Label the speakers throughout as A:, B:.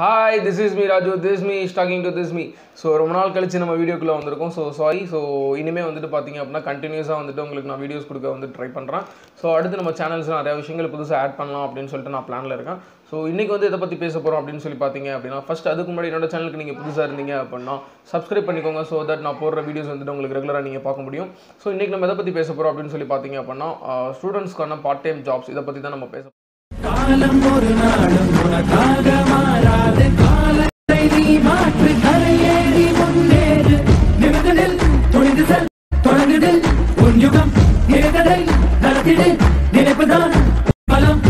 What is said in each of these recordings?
A: hi this is me Raju this me talking to this me so ரொம்ப நாள் கழிச்சு நம்ம வீடியோக்குள்ளே வந்திருக்கோம் ஸோ சாரி ஸோ இனிமேல் வந்துட்டு பார்த்தீங்க அப்படின்னா கண்டினியூஸாக வந்துட்டு உங்களுக்கு நான் வீடியோஸ் கொடுக்க வந்து ட்ரை பண்ணுறேன் ஸோ அடுத்து நம்ம சேனல்ஸில் நிறைய விஷயங்கள் புதுசாக ஆட் பண்ணலாம் அப்படின்னு சொல்லிட்டு நான் பிளானில் இருக்கேன் ஸோ இன்றைக்கி வந்து இதை பற்றி பேச போகிறோம் அப்படின்னு சொல்லி பார்த்தீங்க அப்படின்னா ஃபஸ்ட் அதுக்கு முன்னாடி என்னோட சேனலுக்கு நீங்கள் புதுசாக இருந்தீங்க அப்படின்னா சப்ஸ்கிரைப் பண்ணிக்கோங்க ஸோ தட் நான் போடுற வீடியோஸ் வந்துட்டு உங்களுக்கு ரெகுலராக நீங்கள் பார்க்க முடியும் ஸோ இன்றைக்கி நம்ம எதை பற்றி பேச போகிறோம் அப்படின்னு சொல்லி பார்த்தீங்க அப்படின்னா ஸ்டூடெண்ட்ஸ்க்கான பார்ட் டைம் ஜாப்ஸ் இதை பற்றி தான் நம்ம பேச
B: காலம் ஒரு நாளும் உனக்காக மாறாது காலத்தை நீ மாற்று கரையேறி முன்னேறு நிமிடத்தில் துணிந்து செல் தொடங்குதில் உன் யுகம் நினைத்ததை நடத்திடு நினைப்புதான் பலம்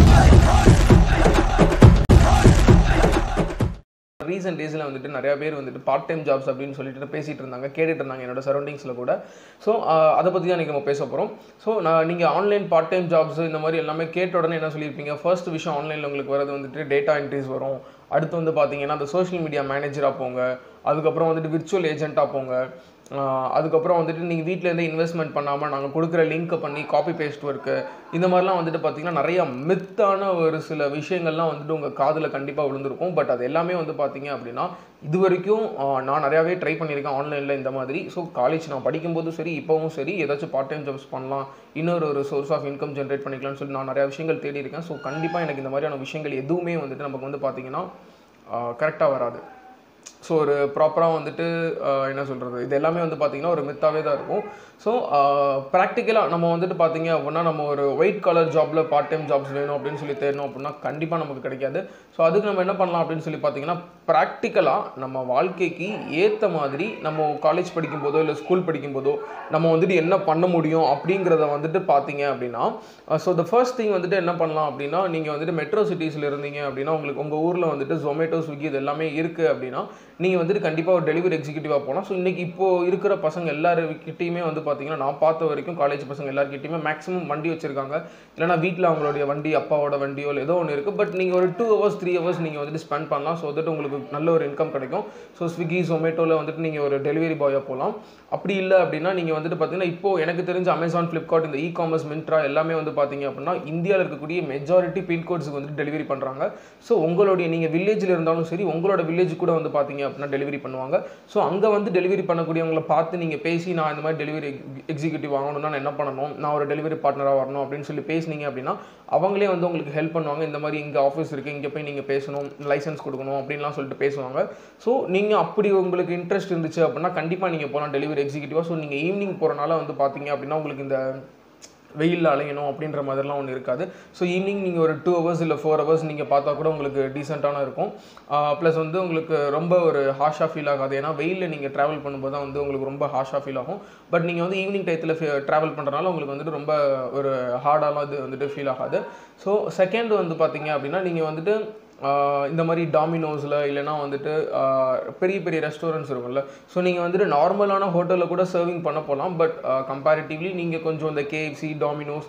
A: ரீசெண்ட் டேஸில் வந்துட்டு நிறைய பேர் வந்துட்டு பார்ட் டைம் ஜாப்ஸ் அப்படின்னு சொல்லிட்டு பேசிட்டு இருந்தாங்க கேட்டுட்டு இருந்தாங்க என்னோட சரௌண்டிங்ஸில் கூட ஸோ அதை பற்றி தான் இன்றைக்கி நம்ம பேச போகிறோம் ஸோ நான் நீங்கள் ஆன்லைன் பார்ட் டைம் ஜாப்ஸ் இந்த மாதிரி எல்லாமே கேட்ட உடனே என்ன சொல்லியிருப்பீங்க ஃபர்ஸ்ட் விஷயம் ஆன்லைனில் உங்களுக்கு வரது வந்துட்டு டேட்டா என்ட்ரிஸ் வரும் அடுத்து வந்து பார்த்தீங்கன்னா அந்த சோஷியல் மீடியா மேனேஜராக போங்க அதுக்கப்புறம் வந்துட்டு விர்ச்சுவல் ஏஜென்ட்டாக போங்க ஆஹ் அதுக்கப்புறம் வந்துட்டு நீங்கள் வீட்டிலேருந்து இன்வெஸ்ட்மெண்ட் பண்ணாமல் நாங்கள் கொடுக்குற லிங்க்கை பண்ணி காப்பி பேஸ்ட் ஒர்க்கு இந்த மாதிரிலாம் வந்துட்டு பார்த்தீங்கன்னா நிறைய மித்தான ஒரு சில விஷயங்கள்லாம் வந்துட்டு உங்கள் காதில் கண்டிப்பாக விழுந்திருக்கும் பட் அது எல்லாமே வந்து பார்த்தீங்க அப்படின்னா இது வரைக்கும் ஆஹ் நான் நிறையாவே ட்ரை பண்ணியிருக்கேன் ஆன்லைனில் இந்த மாதிரி ஸோ காலேஜ் நான் படிக்கும்போதும் சரி இப்போவும் சரி ஏதாச்சும் பார்ட் டைம் ஜாப்ஸ் பண்ணலாம் இன்னொரு ஒரு சோர்ஸ் ஆஃப் இன்கம் ஜென்ரேட் பண்ணிக்கலாம்னு சொல்லி நான் நிறையா விஷயங்கள் தேடி இருக்கேன் ஸோ கண்டிப்பாக எனக்கு இந்த மாதிரியான விஷயங்கள் எதுவுமே வந்துட்டு நமக்கு வந்து பார்த்தீங்கன்னா கரெக்டாக வராது ஸோ ஒரு ப்ராப்பராக வந்துட்டு ஆஹ் என்ன சொல்கிறது இது எல்லாமே வந்து பார்த்திங்கன்னா ஒரு மித்தாவே தான் இருக்கும் ஸோ ப்ராக்டிக்கலாக நம்ம வந்துட்டு பார்த்தீங்க அப்படின்னா நம்ம ஒரு ஒயிட் கலர் ஜாப்பில் பார்ட் டைம் ஜாப்ஸ் வேணும் அப்படின்னு சொல்லி தேடணும் அப்படின்னா கண்டிப்பாக நமக்கு கிடைக்காது ஸோ அதுக்கு நம்ம என்ன பண்ணலாம் அப்படின்னு சொல்லி பார்த்தீங்கன்னா ப்ராக்டிக்கலாக நம்ம வாழ்க்கைக்கு ஏற்ற மாதிரி நம்ம காலேஜ் படிக்கும்போதோ இல்லை ஸ்கூல் படிக்கும்போதோ நம்ம வந்துட்டு என்ன பண்ண முடியும் அப்படிங்கிறத வந்துட்டு பார்த்தீங்க அப்படின்னா ஸோ த ஃபர்ஸ்ட் திங் வந்துட்டு என்ன பண்ணலாம் அப்படின்னா நீங்கள் வந்துட்டு மெட்ரோ சிட்டிஸில் இருந்தீங்க அப்படின்னா உங்களுக்கு உங்கள் ஊரில் வந்துட்டு ஜொமேட்டோ ஸ்விக்கி இது எல்லாமே இருக்குது அப்படின்னா நீங்கள் வந்துட்டு கண்டிப்பாக ஒரு டெலிவரி எக்ஸிக்யூட்டிவாக போகலாம் ஸோ இன்றைக்கி இப்போது இருக்கிற பசங்க எல்லாருக்கிட்டையுமே வந்து பார்த்தீங்கன்னா நான் பார்த்த வரைக்கும் காலேஜ் பசங்க எல்லாருக்கிட்டையுமே மேக்ஸிமம் வண்டி வச்சிருக்காங்க இல்லைனா வீட்டில் அவங்களுடைய வண்டி அப்பாவோட வண்டியோ இல்லை ஏதோ ஒன்று இருக்குது பட் நீங்கள் ஒரு டூ ஹவர்ஸ் த்ரீ ஹவர்ஸ் நீங்கள் வந்துட்டு ஸ்பெண்ட் பண்ணலாம் ஸோ வந்துட்டு உங்களுக்கு நல்ல ஒரு இன்கம் கிடைக்கும் ஸோ ஸ்விக்கி ஜொமேட்டோவில் வந்துட்டு நீங்கள் ஒரு டெலிவரி பாயாக போகலாம் அப்படி இல்லை அப்படின்னா நீங்கள் வந்துட்டு பார்த்தீங்கன்னா இப்போ எனக்கு தெரிஞ்ச அமேசான் ஃப்ளிப்கார்ட் இந்த இ காமர்ஸ் மின்ட்ரா எல்லாமே வந்து பார்த்தீங்க அப்படின்னா இந்தியாவில் இருக்கக்கூடிய மெஜாரிட்டி பின்கோட்ஸுக்கு வந்துட்டு டெலிவரி பண்ணுறாங்க ஸோ உங்களுடைய நீங்கள் வில்லேஜில் இருந்தாலும் சரி உங்களோட வில்லேஜ் கூட வந்து பார்த்தீங்க அப்படின்னா டெலிவரி பண்ணுவாங்க ஸோ அங்கே வந்து டெலிவரி பண்ணக்கூடியவங்களை பார்த்து நீங்கள் பேசி நான் இந்த மாதிரி டெலிவரி எக்ஸிக்யூட்டிவ் வாங்கணும்னா நான் என்ன பண்ணணும் நான் ஒரு டெலிவரி பார்ட்னராக வரணும் அப்படின்னு சொல்லி பேசுனீங்க அப்படின்னா அவங்களே வந்து உங்களுக்கு ஹெல்ப் பண்ணுவாங்க இந்த மாதிரி இங்கே ஆஃபீஸ் இருக்குது இங்கே போய் நீங்கள் பேசணும் லைசன்ஸ் கொடுக்கணும் அப்படின்லாம் சொல்லிட்டு பேசுவாங்க ஸோ நீங்கள் அப்படி உங்களுக்கு இன்ட்ரெஸ்ட் இருந்துச்சு அப்படின்னா கண்டிப்பாக நீங்கள் போகலாம் டெலிவரி எக்ஸிக்யூட்டிவாக ஸோ நீங்கள் ஈவினிங் போகிறனால வந்து பார்த்தீங்க அப்படின்னா உங்களுக்கு இந்த வெயிலில் அலையணும் அப்படின்ற மாதிரிலாம் ஒன்று இருக்காது ஸோ ஈவினிங் நீங்கள் ஒரு டூ ஹவர்ஸ் இல்லை ஃபோர் ஹவர்ஸ் நீங்கள் பார்த்தா கூட உங்களுக்கு டீசெண்டான இருக்கும் ப்ளஸ் வந்து உங்களுக்கு ரொம்ப ஒரு ஹாஷாக ஃபீல் ஆகாது ஏன்னா வெயிலில் நீங்கள் ட்ராவல் பண்ணும்போது தான் வந்து உங்களுக்கு ரொம்ப ஹாஷாக ஃபீல் ஆகும் பட் நீங்கள் வந்து ஈவினிங் டயத்தில் ட்ராவல் பண்ணுறனால உங்களுக்கு வந்துட்டு ரொம்ப ஒரு ஹார்டாலாம் இது வந்துட்டு ஃபீல் ஆகாது ஸோ செகண்ட் வந்து பார்த்தீங்க அப்படின்னா நீங்கள் வந்துட்டு ஆஹ் இந்த மாதிரி டாமினோஸில் இல்லைனா வந்துட்டு ஆஹ் பெரிய பெரிய ரெஸ்டாரண்ட்ஸ் இருக்கும்ல ஸோ நீங்கள் வந்துட்டு நார்மலான ஹோட்டலில் கூட சர்விங் பண்ண போகலாம் பட் கம்பேரிட்டிவ்லி நீங்கள் கொஞ்சம் இந்த கேஎஃப்சி டாமினோஸ்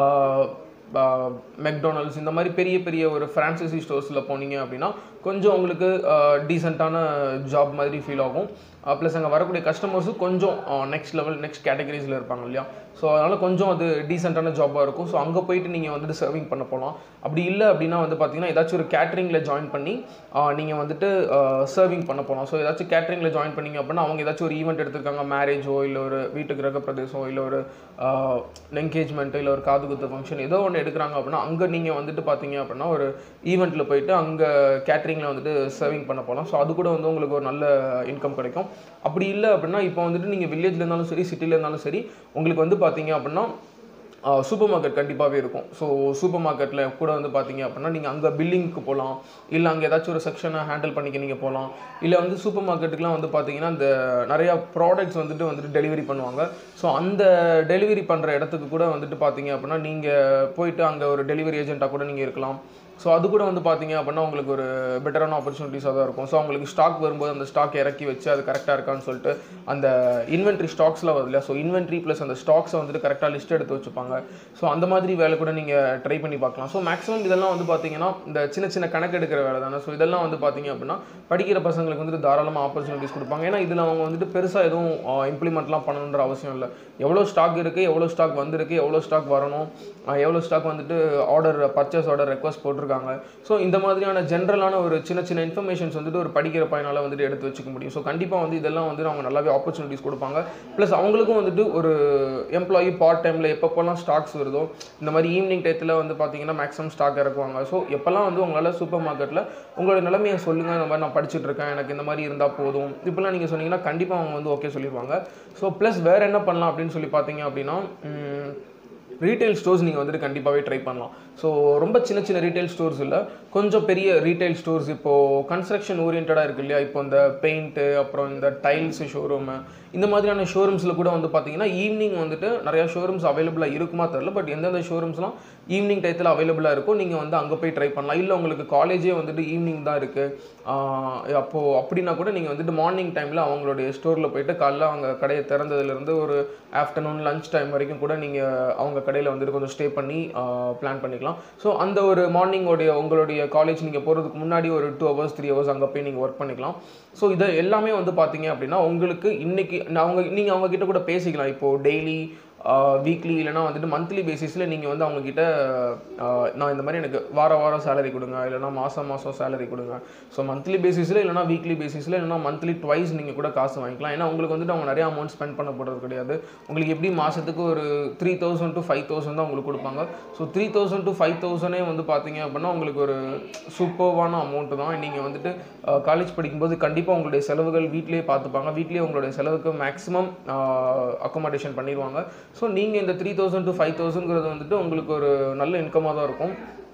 A: மெக்டொனால்ட்ஸ் இந்த மாதிரி பெரிய பெரிய ஒரு ஃப்ரான்சைசி ஸ்டோர்ஸில் போனீங்க அப்படின்னா கொஞ்சம் உங்களுக்கு டீசெண்டான ஜாப் மாதிரி ஃபீல் ஆகும் ப்ளஸ் அங்கே வரக்கூடிய கஸ்டமர்ஸும் கொஞ்சம் நெக்ஸ்ட் லெவல் நெக்ஸ்ட் கேட்டகரிஸில் இருப்பாங்க இல்லையா ஸோ அதனால் கொஞ்சம் அது டீசெண்டான ஜாப்பாக இருக்கும் ஸோ அங்கே போயிட்டு நீங்கள் வந்துட்டு சர்விங் பண்ண போகலாம் அப்படி இல்லை அப்படின்னா வந்து பார்த்தீங்கன்னா ஏதாச்சும் ஒரு கேட்ரிங்கில் ஜாயின் பண்ணி நீங்கள் வந்துட்டு சர்விங் பண்ண போகலாம் ஸோ ஏதாச்சும் கேட்ரிங்கில் ஜாயின் பண்ணீங்க அப்படின்னா அவங்க ஏதாச்சும் ஒரு ஈவெண்ட் எடுத்திருக்காங்க மேரேஜோ இல்லை ஒரு வீட்டு கிரக பிரதேசம் இல்லை ஒரு என்கேஜ்மெண்ட்டு இல்லை ஒரு காது குத்து ஃபங்க்ஷன் ஏதோ ஒன்று எடுக்கிறாங்க அப்படின்னா அங்கே நீங்கள் வந்துட்டு பார்த்தீங்க அப்படின்னா ஒரு ஈவெண்ட்டில் போயிட்டு அங்கே கேட்ரிங்கில் வந்துட்டு சர்விங் பண்ண போகலாம் ஸோ அது கூட வந்து உங்களுக்கு ஒரு நல்ல இன்கம் கிடைக்கும் அப்படி இல்லை அப்படின்னா இப்போ வந்துட்டு நீங்கள் வில்லேஜில் இருந்தாலும் சரி சிட்டியில் இருந்தாலும் சரி உங்களுக்கு வந்து பார்த்தீங்க அப்படின்னா சூப்பர் மார்க்கெட் கண்டிப்பாகவே இருக்கும் ஸோ சூப்பர் மார்க்கெட்டில் கூட வந்து பார்த்தீங்க அப்படின்னா நீங்கள் அங்கே பில்லிங்க்கு போகலாம் இல்லை அங்கே ஏதாச்சும் ஒரு செக்ஷனை ஹேண்டில் பண்ணிக்க நீங்கள் போகலாம் இல்லை வந்து சூப்பர் மார்க்கெட்டுக்குலாம் வந்து பார்த்தீங்கன்னா இந்த நிறையா ப்ராடக்ட்ஸ் வந்துட்டு வந்துட்டு டெலிவரி பண்ணுவாங்க ஸோ அந்த டெலிவரி பண்ணுற இடத்துக்கு கூட வந்துட்டு பார்த்தீங்க அப்படின்னா நீங்கள் போயிட்டு அங்கே ஒரு டெலிவரி ஏஜென்ட்டாக கூட நீங்கள் இருக்கலாம் ஸோ அது கூட வந்து பார்த்தீங்க அப்படின்னா உங்களுக்கு ஒரு பெட்டரான ஆப்பர்ச்சுனிட்டிஸாக தான் இருக்கும் ஸோ அவங்களுக்கு ஸ்டாக் வரும்போது அந்த ஸ்டாக் இறக்கி வச்சு அது கரெக்டாக இருக்கான்னு சொல்லிட்டு அந்த இன்வென்ட்ரி ஸ்டாக்ஸ்லாம் வருது இல்லையா ஸோ இன்வென்ட்ரி ப்ளஸ் அந்த ஸ்டாக்ஸை வந்துட்டு கரெக்டாக லிஸ்ட் எடுத்து வச்சுப்பாங்க ஸோ அந்த மாதிரி வேலை கூட நீங்கள் ட்ரை பண்ணி பார்க்கலாம் ஸோ மேக்ஸிமம் இதெல்லாம் வந்து பார்த்தீங்கன்னா இந்த சின்ன சின்ன கணக்கு எடுக்கிற வேலை தானே ஸோ இதெல்லாம் வந்து பார்த்தீங்க அப்படின்னா படிக்கிற பசங்களுக்கு வந்துட்டு தாராளமாக ஆப்பர்ச்சுனிட்டிஸ் கொடுப்பாங்க ஏன்னா இதில் அவங்க வந்துட்டு பெருசாக எதுவும் இம்ப்ளிமெண்ட்லாம் பண்ணணுன்ற அவசியம் இல்லை எவ்வளோ ஸ்டாக் இருக்குது எவ்வளோ ஸ்டாக் வந்திருக்கு எவ்வளோ ஸ்டாக் வரணும் எவ்வளோ ஸ்டாக் வந்துட்டு ஆர்டர் பர்ச்சேஸ் ஆர்டர் ரெக்வஸ்ட் போட்டிருக்கு போட்டிருக்காங்க ஸோ இந்த மாதிரியான ஜென்ரலான ஒரு சின்ன சின்ன இன்ஃபர்மேஷன்ஸ் வந்துட்டு ஒரு படிக்கிற பையனால் வந்துட்டு எடுத்து வச்சுக்க முடியும் ஸோ கண்டிப்பாக வந்து இதெல்லாம் வந்து அவங்க நல்லாவே ஆப்பர்ச்சுனிட்டிஸ் கொடுப்பாங்க ப்ளஸ் அவங்களுக்கும் வந்துட்டு ஒரு எம்ப்ளாயி பார்ட் டைமில் எப்பப்போல்லாம் ஸ்டாக்ஸ் வருதோ இந்த மாதிரி ஈவினிங் டயத்தில் வந்து பார்த்தீங்கன்னா மேக்ஸிமம் ஸ்டாக் இறக்குவாங்க ஸோ எப்போல்லாம் வந்து உங்களால் சூப்பர் மார்க்கெட்டில் உங்களோட நிலைமையை சொல்லுங்கள் இந்த மாதிரி நான் படிச்சுட்டு இருக்கேன் எனக்கு இந்த மாதிரி இருந்தால் போதும் இப்படிலாம் நீங்கள் சொன்னீங்கன்னா கண்டிப்பாக அவங்க வந்து ஓகே சொல்லிடுவாங்க ஸோ ப்ளஸ் வேறு என்ன பண்ணலாம் அப்படின்னு சொல்லி பார்த்தீங்க அப்படின்னா ரீட்டைல் ஸ்டோர்ஸ் நீங்கள் வந்துட்டு கண்டிப்பாகவே ட்ரை பண்ணலாம் ஸோ ரொம்ப சின்ன சின்ன ரீட்டைல் ஸ்டோர்ஸ் இல்லை கொஞ்சம் பெரிய ரீட்டைல் ஸ்டோர்ஸ் இப்போது கன்ஸ்ட்ரக்ஷன் ஓரியன்டாக இருக்கு இல்லையா இப்போ இந்த பெயிண்ட்டு அப்புறம் இந்த டைல்ஸ் ஷோரூமு இந்த மாதிரியான ஷோரூம்ஸில் கூட வந்து பார்த்தீங்கன்னா ஈவினிங் வந்துட்டு நிறையா ஷோரூம்ஸ் அவைலபிளாக இருக்குமா தெரில பட் எந்தெந்த ஷோரூம்ஸ்லாம் ஈவினிங் டயத்தில் அவைலபிளாக இருக்கோ நீங்கள் வந்து அங்கே போய் ட்ரை பண்ணலாம் இல்லை உங்களுக்கு காலேஜே வந்துட்டு ஈவினிங் தான் இருக்குது அப்போது அப்படின்னா கூட நீங்கள் வந்துட்டு மார்னிங் டைமில் அவங்களுடைய ஸ்டோரில் போயிட்டு காலைல அவங்க கடையை திறந்ததுலேருந்து ஒரு ஆஃப்டர்நூன் லஞ்ச் டைம் வரைக்கும் கூட நீங்கள் அவங்க கடையில் வந்துட்டு கொஞ்சம் ஸ்டே பண்ணி பிளான் பண்ணிக்கலாம் ஸோ அந்த ஒரு மார்னிங்கோடைய உங்களுடைய காலேஜ் நீங்கள் போகிறதுக்கு முன்னாடி ஒரு டூ ஹவர்ஸ் த்ரீ ஹவர்ஸ் அங்கே போய் நீங்கள் ஒர்க் பண்ணிக்கலாம் ஸோ இதை எல்லாமே வந்து பார்த்தீங்க அப்படின்னா உங்களுக்கு இன்னைக்கு அவங்க நீங்கள் அவங்க கிட்ட கூட பேசிக்கலாம் இப்போது டெய்லி வீக்லி இல்லைனா வந்துட்டு மந்த்லி பேசிஸில் நீங்கள் வந்து அவங்கக்கிட்ட நான் இந்த மாதிரி எனக்கு வார வாரம் சேலரி கொடுங்க இல்லைனா மாதம் மாதம் சேலரி கொடுங்க ஸோ மந்த்லி பேசிஸில் இல்லைனா வீக்லி பேசிஸில் இல்லைனா மந்த்லி ட்வைஸ் நீங்கள் கூட காசு வாங்கிக்கலாம் ஏன்னா உங்களுக்கு வந்துட்டு அவங்க நிறைய அமௌண்ட் ஸ்பெண்ட் பண்ண போகிறது கிடையாது உங்களுக்கு எப்படி மாதத்துக்கு ஒரு three thousand to five thousand தான் உங்களுக்கு கொடுப்பாங்க so three thousand to five தௌசண்டே வந்து பார்த்தீங்க அப்படின்னா உங்களுக்கு ஒரு சூப்பர்வான அமௌண்ட்டு தான் நீங்கள் வந்துட்டு காலேஜ் படிக்கும்போது கண்டிப்பாக உங்களுடைய செலவுகள் வீட்லேயே பார்த்துப்பாங்க வீட்லேயே உங்களுடைய செலவுக்கு மேக்ஸிமம் அக்கோமடேஷன் பண்ணிடுவாங்க ஸோ நீங்கள் இந்த த்ரீ தௌசண்ட் டு ஃபைவ் தௌசண்ட்ங்கிறது வந்துட்டு உங்களுக்கு ஒரு நல்ல இன்கமாக தான் இருக்கும்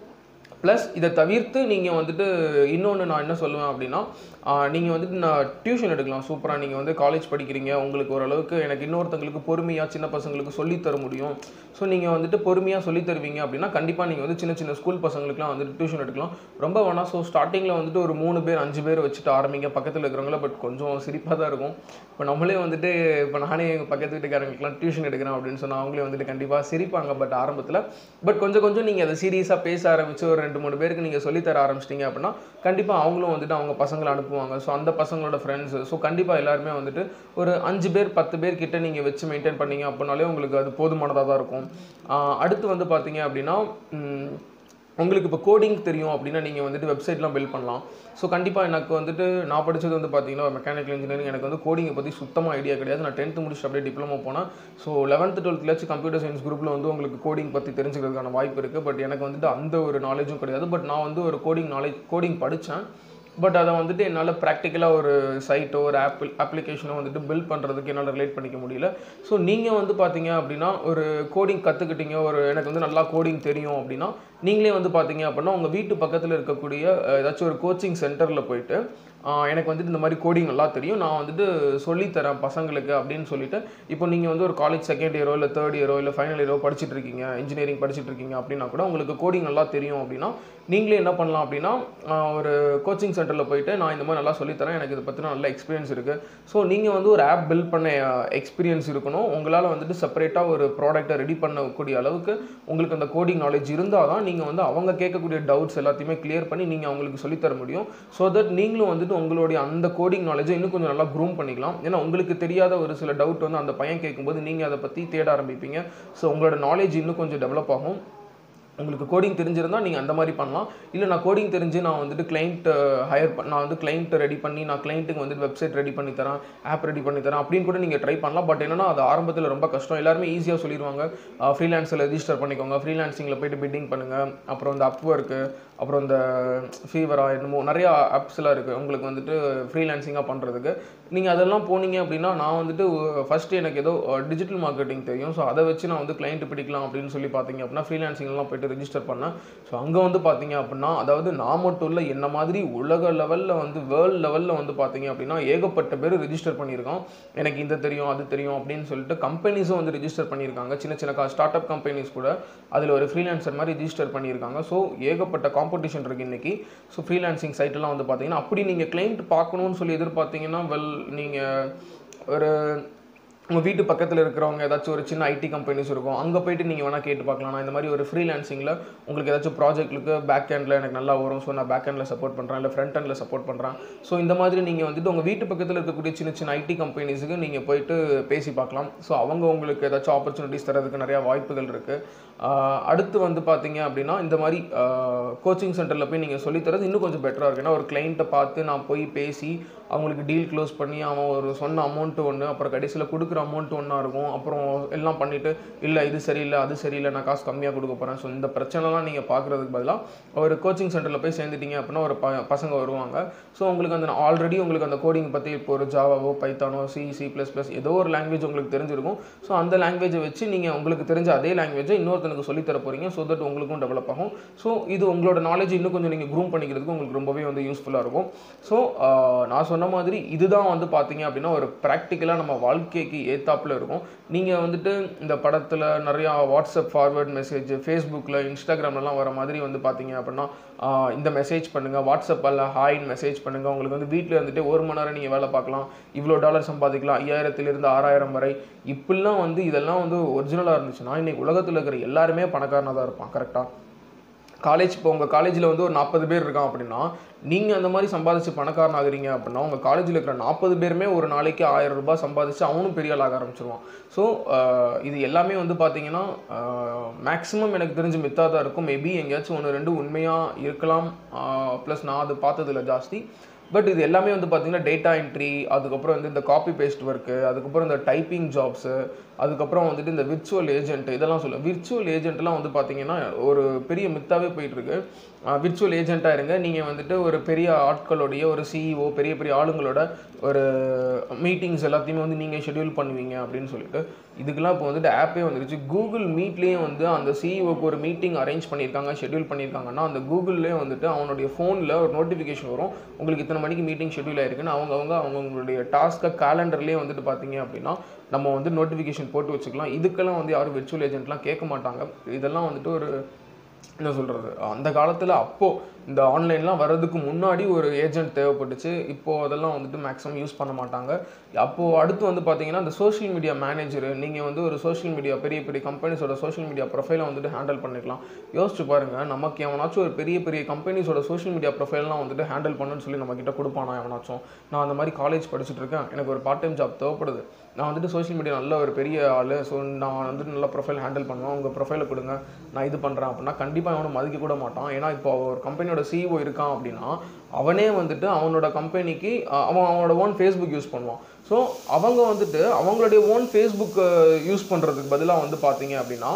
A: ப்ளஸ் இதை தவிர்த்து நீங்கள் வந்துட்டு இன்னொன்று நான் என்ன சொல்லுவேன் அப்படின்னா நீங்கள் வந்துட்டு நான் டியூஷன் எடுக்கலாம் சூப்பராக நீங்கள் வந்து காலேஜ் படிக்கிறீங்க உங்களுக்கு ஓரளவுக்கு எனக்கு இன்னொருத்தங்களுக்கு பொறுமையாக சின்ன பசங்களுக்கு சொல்லித் தர முடியும் ஸோ நீங்கள் வந்துட்டு பொறுமையாக சொல்லித் தருவீங்க அப்படின்னா கண்டிப்பாக நீங்கள் வந்து சின்ன சின்ன ஸ்கூல் பசங்களுக்குலாம் வந்துட்டு டியூஷன் எடுக்கலாம் ரொம்ப வேணாம் ஸோ ஸ்டார்டிங்கில் வந்துட்டு ஒரு மூணு பேர் அஞ்சு பேர் வச்சுட்டு ஆரம்பிங்க பக்கத்தில் இருக்கிறவங்கள பட் கொஞ்சம் சிரிப்பாக தான் இருக்கும் இப்போ நம்மளே வந்துட்டு இப்போ நானே எங்கள் பக்கத்து வீட்டுக்காரங்களுக்குலாம் டியூஷன் எடுக்கிறேன் அப்படின்னு சொன்னால் அவங்களே வந்துட்டு கண்டிப்பாக சிரிப்பாங்க பட் ஆரம்பத்தில் பட் கொஞ்சம் கொஞ்சம் நீங்கள் அதை சீரியஸாக பேச ஆரம்பித்து ஒரு ரெண்டு மூணு பேருக்கு நீங்கள் சொல்லித்தர ஆரம்பிச்சிட்டிங்க அப்படின்னா கண்டிப்பாக அவங்களும் வந்துட்டு அவங்க பசங்களை அனுப்புவாங்க ஸோ அந்த பசங்களோட ஃப்ரெண்ட்ஸு ஸோ கண்டிப்பாக எல்லாருமே வந்துட்டு ஒரு அஞ்சு பேர் பத்து பேர் கிட்ட நீங்கள் வச்சு மெயின்டைன் பண்ணீங்க அப்படின்னாலே உங்களுக்கு அது போதுமானதாக தான் இருக்கும் ஆஹ் அடுத்து வந்து பார்த்தீங்க அப்படின்னா ம், உங்களுக்கு இப்போ கோடிங் தெரியும் அப்படின்னா நீங்கள் வந்துட்டு வெப்சைட்லாம் பில்ட் பண்ணலாம் ஸோ கண்டிப்பாக எனக்கு வந்துட்டு நான் படித்தது வந்து பார்த்தீங்கன்னா மெக்கானிக்கல் இன்ஜினியரிங் எனக்கு வந்து கோடிங்கை பற்றி சுத்தமாக ஐடியா கிடையாது நான் டென்த்து முடிச்சுட்டு அப்படியே டிப்ளமோ போனேன் ஸோ லெவன்த்து டுவெல்த்லாச்சும் கம்ப்யூட்டர் சயின்ஸ் குரூப்பில் வந்து உங்களுக்கு கோடிங் பற்றி தெரிஞ்சுக்கிறதுக்கான வாய்ப்பு இருக்குது பட் எனக்கு வந்துட்டு அந்த ஒரு நாலேஜும் கிடையாது பட் நான் வந்து ஒரு கோடிங் நாலேஜ் கோடிங் படித்தேன் பட் அதை வந்துட்டு என்னால் ப்ராக்டிக்கலாக ஒரு சைட்டோ ஒரு ஆப்பிள் அப்ளிகேஷனோ வந்துட்டு பில்ட் பண்ணுறதுக்கு என்னால் ரிலேட் பண்ணிக்க முடியல ஸோ நீங்கள் வந்து பார்த்தீங்க அப்படின்னா ஒரு கோடிங் கற்றுக்கிட்டீங்க ஒரு எனக்கு வந்து நல்லா கோடிங் தெரியும் அப்படின்னா நீங்களே வந்து பார்த்தீங்க அப்படின்னா உங்கள் வீட்டு பக்கத்தில் இருக்கக்கூடிய அஹ், ஏதாச்சும் ஒரு கோச்சிங் சென்டரில் போயிட்டு ஆஹ், எனக்கு வந்துட்டு இந்த மாதிரி கோடிங் நல்லா தெரியும் நான் வந்துட்டு சொல்லித்தரேன் பசங்களுக்கு அப்படின்னு சொல்லிட்டு இப்போ நீங்கள் வந்து ஒரு காலேஜ் செகண்ட் இயரோ இல்லை தேர்ட் இயரோ இல்லை ஃபைனல் இயரோ படிச்சுட்டு இருக்கீங்க இன்ஜினியரிங் படிச்சுட்டு இருக்கீங்க அப்படின்னா கூட உங்களுக்கு கோடிங் நல்லா தெரியும் அப்படின்னா நீங்களே என்ன பண்ணலாம் அப்படின்னா ஆஹ், ஒரு கோச்சிங் சென்டரில் போயிட்டு நான் இந்த மாதிரி நல்லா சொல்லித்தரேன் எனக்கு இதை பற்றின நல்ல எக்ஸ்பீரியன்ஸ் இருக்குது ஸோ நீங்கள் வந்து ஒரு ஆப் பில்ட் பண்ண எக்ஸ்பீரியன்ஸ் இருக்கணும் உங்களால் வந்துட்டு செப்பரேட்டாக ஒரு ப்ராடக்ட்டை ரெடி பண்ணக்கூடிய அளவுக்கு உங்களுக்கு அந்த கோடிங் நாலேஜ் இருந்தால் தான் நீங்கள் வந்து அவங்க கேட்கக்கூடிய டவுட்ஸ் எல்லாத்தையுமே கிளியர் பண்ணி நீங்கள் அவங்களுக்கு சொல்லித்தர முடியும் ஸோ தட் நீங்களும் வந்துட்டு உங்களுடைய அந்த கோடிங் நாலேஜை இன்னும் கொஞ்சம் நல்லா க்ரூம் பண்ணிக்கலாம் ஏன்னா உங்களுக்கு தெரியாத ஒரு சில டவுட் வந்து அந்த பையன் கேட்கும்போது நீங்கள் அதை பற்றி தேட ஆரம்பிப்பீங்க ஸோ உங்களோட நாலேஜ் இன்னும் கொஞ்சம் டெவலப் ஆகும் உங்களுக்கு கோடிங் தெரிஞ்சிருந்தா நீங்கள் அந்த மாதிரி பண்ணலாம் இல்லை நான் கோடிங் தெரிஞ்சு நான் வந்துட்டு கிளைண்ட் ஹையர் நான் வந்து கிளைண்ட் ரெடி பண்ணி நான் கிளைண்ட்டுக்கு வந்துட்டு வெப்சைட் ரெடி பண்ணி தரேன் ஆப் ரெடி பண்ணி தரேன் அப்படின்னு கூட நீங்கள் ட்ரை பண்ணலாம் பட் என்னன்னா அது ஆரம்பத்தில் ரொம்ப கஷ்டம் எல்லாருமே ஈஸியாக சொல்லிடுவாங்க ஃப்ரீலான்ஸில் ரெஜிஸ்டர் பண்ணிக்கோங்க ஃப்ரீலான்சிங்கில் போயிட்டு பிட்டிங் பண்ணுங்கள் அப்புறம் இந்த அப் ஒர்க்கு அப்புறம் இந்த ஃபீவரா என்னமோ நிறையா ஆப்ஸ்லாம் இருக்குது உங்களுக்கு வந்துட்டு ஃப்ரீலான்சிங்காக பண்ணுறதுக்கு நீங்கள் அதெல்லாம் போனீங்க அப்படின்னா நான் வந்துட்டு ஃபஸ்ட்டு எனக்கு ஏதோ டிஜிட்டல் மார்க்கெட்டிங் தெரியும் ஸோ அதை வச்சு நான் வந்து கிளைண்ட் பிடிக்கலாம் அப்படின்னு சொல்லி பார்த்தீங்க அப்படின்னா ஃப்ரீலான்சிங்லாம் போயிட்டு ரெஜிஸ்டர் பண்ணேன் ஸோ அங்கே வந்து பார்த்தீங்க அப்படின்னா அதாவது நான் மட்டும் இல்லை என்ன மாதிரி உலக லெவலில் வந்து வேர்ல்டு லெவலில் வந்து பார்த்தீங்க அப்படின்னா ஏகப்பட்ட பேர் ரெஜிஸ்டர் பண்ணியிருக்கோம் எனக்கு இந்த தெரியும் அது தெரியும் அப்படின்னு சொல்லிட்டு கம்பெனிஸும் வந்து ரெஜிஸ்டர் பண்ணியிருக்காங்க சின்ன சின்ன ஸ்டார்ட் அப் கம்பெனிஸ் கூட அதில் ஒரு ஃப்ரீலான்சர் மாதிரி ரெஜிஸ்டர் பண்ணியிருக்காங்க ஸோ ஏகப்பட்ட காம்படிஷன் இருக்குது இன்னைக்கு ஸோ ஃப்ரீலான்சிங் சைட்டெல்லாம் வந்து பார்த்தீங்கன்னா அப்படி நீங்கள் கிளைண்ட் பார்க்கணும்னு சொல்லி எதிர்பார்த்தீங்கன்னா வெல் நீங்கள் ஒரு உங்கள் வீட்டு பக்கத்தில் இருக்கிறவங்க ஏதாச்சும் ஒரு சின்ன ஐடி கம்பெனிஸ் இருக்கும் அங்கே போயிட்டு நீங்கள் வேணால் கேட்டு பார்க்கலாம் நான் இந்த மாதிரி ஒரு ஃப்ரீலான்சிங்கில் உங்களுக்கு ஏதாச்சும் ப்ராஜெக்ட்டுக்கு பேக் ஹேண்டில் எனக்கு நல்லா வரும் ஸோ நான் பேக் ஹேண்டில் சப்போர்ட் பண்ணுறேன் இல்லை ஃப்ரண்ட் ஹேண்டில் சப்போர்ட் பண்ணுறேன் ஸோ இந்த மாதிரி நீங்கள் வந்துட்டு உங்கள் வீட்டு பக்கத்தில் இருக்கக்கூடிய சின்ன சின்ன ஐடி கம்பெனிஸுக்கு நீங்கள் போயிட்டு பேசி பார்க்கலாம் ஸோ அவங்க உங்களுக்கு ஏதாச்சும் ஆப்பர்ச்சுனிட்டிஸ் தரதுக்கு நிறையா வாய்ப்புகள் இருக்குது அடுத்து வந்து பார்த்தீங்க அப்படின்னா இந்த மாதிரி கோச்சிங் சென்டரில் போய் நீங்கள் சொல்லித்தரது இன்னும் கொஞ்சம் பெட்டராக இருக்குது ஏன்னா ஒரு கிளைண்ட்டை பார்த்து நான் போய் பேசி அவங்களுக்கு டீல் க்ளோஸ் பண்ணி அவன் ஒரு சொன்ன அமௌண்ட்டு ஒன்று அப்புறம் கடைசியில் கொடுக்குற அமௌண்ட் ஒன்றா இருக்கும் அப்புறம் எல்லாம் பண்ணிவிட்டு இல்லை இது சரியில்லை அது சரியில்லை நான் காசு கம்மியாக கொடுக்க போகிறேன் ஸோ இந்த பிரச்சனைலாம் நீங்கள் பார்க்குறதுக்கு பதிலாக ஒரு கோச்சிங் சென்டரில் போய் சேர்ந்துட்டீங்க அப்படின்னா ஒரு ப பசங்க வருவாங்க ஸோ உங்களுக்கு அந்த ஆல்ரெடி உங்களுக்கு அந்த கோடிங் பற்றி இப்போ ஒரு ஜாவாவோ பைத்தானோ சி சி ப்ளஸ் ப்ளஸ் ஏதோ ஒரு லாங்குவேஜ் உங்களுக்கு தெரிஞ்சிருக்கும் ஸோ அந்த லாங்குவேஜை வச்சு நீங்கள் உங்களுக்கு தெரிஞ்ச அதே லாங்குவேஜை இன்னொருத்தனுக்கு சொல்லித் தர போகிறீங்க ஸோ தட் உங்களுக்கும் டெவலப் ஆகும் ஸோ இது உங்களோட நாலேஜ் இன்னும் கொஞ்சம் நீங்கள் க்ரூம் பண்ணிக்கிறதுக்கு உங்களுக்கு ரொம்பவே வந்து யூஸ்ஃபுல்லாக இருக்கும் ஸோ நான் சொன்ன மாதிரி இதுதான் வந்து பார்த்தீங்க அப்படின்னா ஒரு ப்ராக்டிக்கலாக நம்ம வாழ்க்கைக்கு ஏத்தாப்புல இருக்கும் நீங்கள் வந்துட்டு இந்த படத்தில் நிறையா வாட்ஸ்அப் ஃபார்வர்ட் மெசேஜ் ஃபேஸ்புக்கில் இன்ஸ்டாகிராம்லலாம் வர மாதிரி வந்து பார்த்தீங்க அப்படின்னா ஆஹ் இந்த மெசேஜ் பண்ணுங்கள் வாட்ஸ்அப்பில் ஹாய்னு மெசேஜ் பண்ணுங்கள் உங்களுக்கு வந்து வீட்டில் இருந்துட்டு ஒரு மணி நேரம் நீங்கள் வேலை பார்க்கலாம் இவ்வளோ டாலர் சம்பாதிக்கலாம் ஐயாயிரத்துலேருந்து ஆறாயிரம் வரை இப்படிலாம் வந்து இதெல்லாம் வந்து ஒரிஜினலாக இருந்துச்சுன்னா இன்னைக்கு உலகத்தில் இருக்கிற எல்லாருமே பணக்காரனாக தான் இருப்பான் கரெக்டாக காலேஜ் இப்போ உங்கள் காலேஜில் வந்து ஒரு நாற்பது பேர் இருக்கான் அப்படின்னா நீங்கள் அந்த மாதிரி சம்பாதிச்சு பணக்காரன் ஆகுறீங்க அப்படின்னா உங்கள் காலேஜில் இருக்கிற நாற்பது பேருமே ஒரு நாளைக்கு ஆயிரம் ரூபாய் சம்பாதிச்சு அவனும் பெரிய ஆளாக ஆரம்பிச்சிருவான் ஸோ இது எல்லாமே வந்து பார்த்தீங்கன்னா மேக்ஸிமம் எனக்கு தெரிஞ்சு மித்தாக தான் இருக்கும் மேபி எங்கேயாச்சும் ஒன்று ரெண்டு உண்மையாக இருக்கலாம் ப்ளஸ் நான் அது பார்த்ததில்ல ஜாஸ்தி பட் இது எல்லாமே வந்து பார்த்தீங்கன்னா டேட்டா என்ட்ரி அதுக்கப்புறம் வந்து இந்த காப்பி பேஸ்ட் ஒர்க்கு அதுக்கப்புறம் இந்த டைப்பிங் ஜாப்ஸு அதுக்கப்புறம் வந்துட்டு இந்த விர்ச்சுவல் ஏஜென்ட் இதெல்லாம் சொல்லுவேன் விர்ச்சுவல் ஏஜென்ட்லாம் வந்து பார்த்தீங்கன்னா ஒரு பெரிய மித்தாவே போயிட்டு இருக்கு விர்ச்சுவல் ஏஜென்ட்டாக இருங்க நீங்கள் வந்துட்டு ஒரு பெரிய ஆட்களுடைய ஒரு சிஇஓ பெரிய பெரிய ஆளுங்களோட ஒரு மீட்டிங்ஸ் எல்லாத்தையுமே வந்து நீங்கள் ஷெட்யூல் பண்ணுவீங்க அப்படின்னு சொல்லிட்டு இதுக்கெல்லாம் இப்போ வந்துட்டு ஆப்பே வந்துருச்சு கூகுள் மீட்லேயே வந்து அந்த சிஇஓக்கு ஒரு மீட்டிங் அரேஞ்ச் பண்ணியிருக்காங்க ஷெட்யூல் பண்ணியிருக்காங்கன்னா அந்த கூகுள்லேயே வந்துட்டு அவனுடைய ஃபோனில் ஒரு நோட்டிஃபிகேஷன் வரும் உங்களுக்கு இத்தனை மணிக்கு மீட்டிங் ஷெட்யூல் ஆயிருக்குன்னு அவங்க அவங்க அவங்களுடைய டாஸ்க்கை கேலண்டர்லேயே வந்துட்டு பார்த்தீங்க அப்படின்னா நம்ம வந்து நோட்டிஃபிகேஷன் போட்டு வச்சுக்கலாம் இதுக்கெல்லாம் வந்து யாரும் விர்ச்சுவல் ஏஜென்ட்லாம் கேட்க மாட்டாங்க இதெல்லாம் வந்துட்டு ஒரு என்ன சொல்கிறது அந்த காலத்தில் அப்போது இந்த ஆன்லைன்லாம் வர்றதுக்கு முன்னாடி ஒரு ஏஜென்ட் தேவைப்பட்டுச்சு இப்போது அதெல்லாம் வந்துட்டு மேக்ஸிமம் யூஸ் பண்ண மாட்டாங்க அப்போது அடுத்து வந்து பார்த்தீங்கன்னா இந்த சோஷியல் மீடியா மேனேஜர் நீங்கள் வந்து ஒரு சோஷியல் மீடியா பெரிய பெரிய கம்பெனிஸோட சோஷியல் மீடியா ப்ரொஃபைலை வந்துட்டு ஹேண்டில் பண்ணிக்கலாம் யோசிச்சு பாருங்கள் நமக்கு எவனாச்சும் ஒரு பெரிய பெரிய கம்பெனிஸோட சோஷியல் மீடியா ப்ரொஃபைல்லாம் வந்துட்டு ஹேண்டில் பண்ணுன்னு சொல்லி நம்ம கிட்ட கொடுப்பானா எவனாச்சும் நான் அந்த மாதிரி காலேஜ் படிச்சுட்டு இருக்கேன் எனக்கு ஒரு பார்ட் டைம் ஜாப் தேவைப்படுது நான் வந்துட்டு சோஷியல் மீடியா நல்ல ஒரு பெரிய ஆள் ஸோ நான் வந்துட்டு நல்ல ப்ரொஃபைல் ஹேண்டில் பண்ணுவேன் உங்கள் ப்ரொஃபைலை கொடுங்க நான் இது பண்ணுறேன் அப்படின்னா கண்டிப்பாக அவனை மதிக்க கூட மாட்டான் ஏன்னா இப்போ ஒரு கம்பெனியோட சிஇஓ இருக்கான் அப்படின்னா அவனே வந்துட்டு அவனோட கம்பெனிக்கு அவன் அவனோட ஓன் ஃபேஸ்புக் யூஸ் பண்ணுவான் ஸோ அவங்க வந்துட்டு அவங்களுடைய ஓன் ஃபேஸ்புக் யூஸ் பண்ணுறதுக்கு பதிலாக வந்து பார்த்தீங்க அப்படின்னா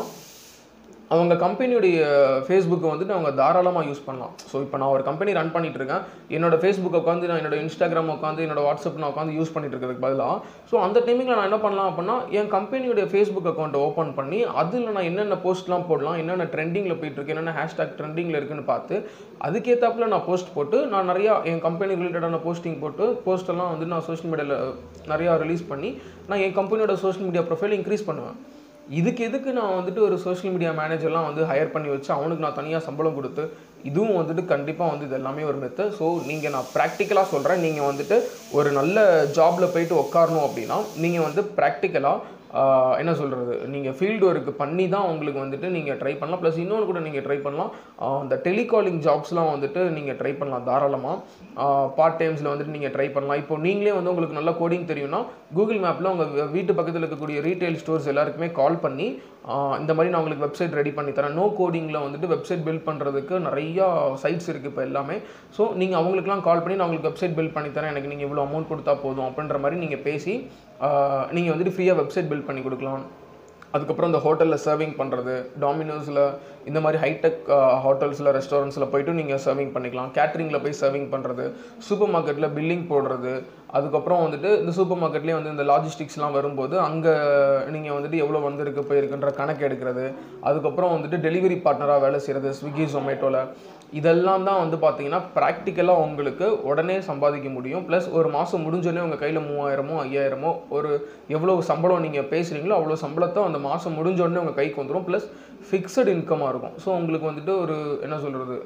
A: அவங்க கம்பெனியுடைய ஃபேஸ்புக்கை வந்துட்டு அவங்க தாராளமாக யூஸ் பண்ணலாம் ஸோ இப்போ நான் ஒரு கம்பெனி ரன் பண்ணிட்டு இருக்கேன் என்னோட ஃபேஸ்புக் உட்காந்து நான் என்னோட இன்ஸ்டாகிராம் உட்காந்து என்னோட வாட்ஸ்அப் நான் உட்காந்து யூஸ் பண்ணிட்டு இருக்கிறதுக்கு பதிலாக ஸோ அந்த டைமிங்கில் நான் என்ன பண்ணலாம் அப்படின்னா என் கம்பெனியுடைய ஃபேஸ்புக் அக்கௌண்ட்டை ஓப்பன் பண்ணி அதில் நான் என்னென்ன போஸ்ட்லாம் போடலாம் என்னென்ன ட்ரெண்டிங்கில் போயிட்டு இருக்கு என்னென்ன ஹேஷ்டாக் ட்ரெண்டிங்கில் இருக்குன்னு பார்த்து அதுக்கேற்றாப்புல நான் போஸ்ட் போட்டு நான் நிறையா என் கம்பெனி ரிலேட்டடான போஸ்டிங் போட்டு போஸ்டெல்லாம் வந்து நான் சோஷியல் மீடியாவில் நிறையா ரிலீஸ் பண்ணி நான் என் கம்பெனியோட சோஷியல் மீடியா ப்ரொஃபைல் இன்க்ரீஸ் பண்ணுவேன் இதுக்கு எதுக்கு நான் வந்துட்டு ஒரு சோஷியல் மீடியா மேனேஜர்லாம் வந்து ஹையர் பண்ணி வச்சு அவனுக்கு நான் தனியாக சம்பளம் கொடுத்து இதுவும் வந்துட்டு கண்டிப்பாக வந்து இது எல்லாமே ஒரு மெத்து ஸோ நீங்கள் நான் ப்ராக்டிக்கலாக சொல்கிறேன் நீங்கள் வந்துட்டு ஒரு நல்ல ஜாபில் போயிட்டு உட்காரணும் அப்படின்னா நீங்கள் வந்து ப்ராக்டிக்கலாக என்ன சொல்கிறது நீங்கள் ஃபீல்டு ஒர்க் பண்ணி தான் உங்களுக்கு வந்துட்டு நீங்கள் ட்ரை பண்ணலாம் ப்ளஸ் இன்னொன்று கூட நீங்கள் ட்ரை பண்ணலாம் ஆஹ் இந்த டெலிகாலிங் ஜாப்ஸ்லாம் வந்துட்டு நீங்கள் ட்ரை பண்ணலாம் தாராளமாக பார்ட் டைம்ஸில் வந்துட்டு நீங்கள் ட்ரை பண்ணலாம் இப்போ நீங்களே வந்து உங்களுக்கு நல்லா கோடிங் தெரியும்னா கூகுள் மேப்பில் உங்கள் வீட்டு பக்கத்தில் இருக்கக்கூடிய ரீட்டைல் ஸ்டோர்ஸ் எல்லாருக்குமே கால் பண்ணி ஆஹ் இந்த மாதிரி நான் உங்களுக்கு வெப்சைட் ரெடி பண்ணி தரேன் நோ கோடிங்கில் வந்துட்டு வெப்சைட் பில்ட் பண்ணுறதுக்கு நிறையா சைட்ஸ் இருக்குது இப்போ எல்லாமே ஸோ நீங்கள் அவங்களுக்குலாம் கால் பண்ணி நான் உங்களுக்கு வெப்சைட் பில்ட் பண்ணி தரேன் எனக்கு நீங்கள் இவ்வளோ அமௌண்ட் கொடுத்தா போதும் அப்படின்ற மாதிரி நீங்கள் பேசி நீங்கள் வந்துட்டு ஃப்ரீயாக வெப்சைட் பில்ட் பண்ணி கொடுக்கலாம் அதுக்கப்புறம் இந்த ஹோட்டலில் சர்விங் பண்ணுறது டாமினோஸில் இந்த மாதிரி ஹைடெக் ஹோட்டல்ஸில் ரெஸ்டாரண்ட்ஸில் போயிட்டு நீங்கள் சர்விங் பண்ணிக்கலாம் கேட்ரிங்கில் போய் சர்விங் பண்ணுறது சூப்பர் மார்க்கெட்டில் பில்லிங் போடுறது அதுக்கப்புறம் வந்துட்டு இந்த சூப்பர் மார்க்கெட்லேயே வந்து இந்த லாஜிஸ்டிக்ஸ்லாம் வரும்போது அங்கே நீங்கள் வந்துட்டு எவ்வளோ வந்திருக்கு போயிருக்குன்ற கணக்கு எடுக்கிறது அதுக்கப்புறம் வந்துட்டு டெலிவரி பார்ட்னராக வேலை செய்கிறது ஸ்விக்கி ஜொமேட்டோவில் இதெல்லாம் தான் வந்து பார்த்தீங்கன்னா ப்ராக்டிக்கலாக உங்களுக்கு உடனே சம்பாதிக்க முடியும் ப்ளஸ் ஒரு மாதம் முடிஞ்சோடனே உங்கள் கையில் மூவாயிரமோ ஐயாயிரமோ ஒரு எவ்வளோ சம்பளம் நீங்கள் பேசுகிறீங்களோ அவ்வளோ சம்பளத்தை அந்த மாதம் முடிஞ்சோடனே உங்கள் கைக்கு வந்துடும் ப்ளஸ் ஃபிக்ஸட் இன்கமாக இருக்கும் ஸோ உங்களுக்கு வந்துட்டு ஒரு என்ன சொல்கிறது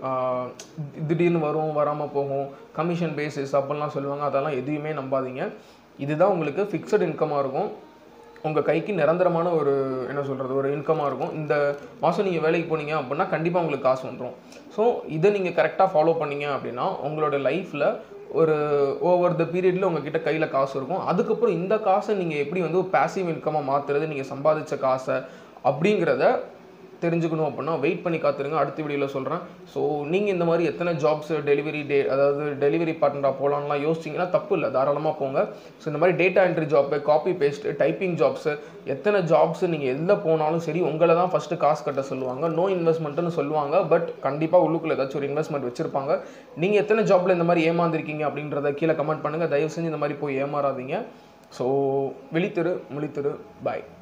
A: திடீர்னு வரும் வராமல் போகும் கமிஷன் பேசிஸ் அப்படிலாம் சொல்லுவாங்க அதெல்லாம் எதுவுமே நம்பாதீங்க இதுதான் உங்களுக்கு ஃபிக்ஸட் இன்கமாக இருக்கும் உங்கள் கைக்கு நிரந்தரமான ஒரு என்ன சொல்கிறது ஒரு இன்கமாக இருக்கும் இந்த மாதம் நீங்கள் வேலைக்கு போனீங்க அப்படின்னா கண்டிப்பாக உங்களுக்கு காசு வந்துடும் ஸோ இதை நீங்கள் கரெக்டாக ஃபாலோ பண்ணீங்க அப்படின்னா உங்களோட லைஃப்பில் ஒரு ஓவர் த பீரியடில் உங்ககிட்ட கையில் காசு இருக்கும் அதுக்கப்புறம் இந்த காசை நீங்கள் எப்படி வந்து ஒரு பேசிவ் இன்கமாக மாற்றுறது நீங்கள் சம்பாதிச்ச காசை அப்படிங்கிறத தெரிஞ்சுக்கணும் அப்படின்னா வெயிட் பண்ணி காத்துருங்க அடுத்த வீடியோவில் சொல்கிறேன் ஸோ நீங்கள் இந்த மாதிரி எத்தனை ஜாப்ஸ் டெலிவரி டே அதாவது டெலிவரி பார்ட்னராக போகலான்லாம் யோசிச்சிங்கன்னா தப்பு இல்லை தாராளமாக போங்க ஸோ இந்த மாதிரி data entry job copy paste typing jobs எத்தனை ஜாப்ஸ் நீங்கள் எதில் போனாலும் சரி உங்களை தான் ஃபஸ்ட்டு காசு கட்ட சொல்லுவாங்க நோ இன்வெஸ்ட்மெண்ட்னு சொல்லுவாங்க பட் கண்டிப்பாக உள்ளுக்குள்ள ஏதாச்சும் ஒரு இன்வெஸ்ட்மெண்ட் வச்சுருப்பாங்க நீங்கள் எத்தனை ஜாப்பில் இந்த மாதிரி ஏமாந்துருக்கீங்க அப்படின்றத கீழே கமெண்ட் பண்ணுங்கள் தயவு செஞ்சு இந்த மாதிரி போய் ஏமாறாதீங்க ஸோ விழித்திரு முழித்திரு பாய்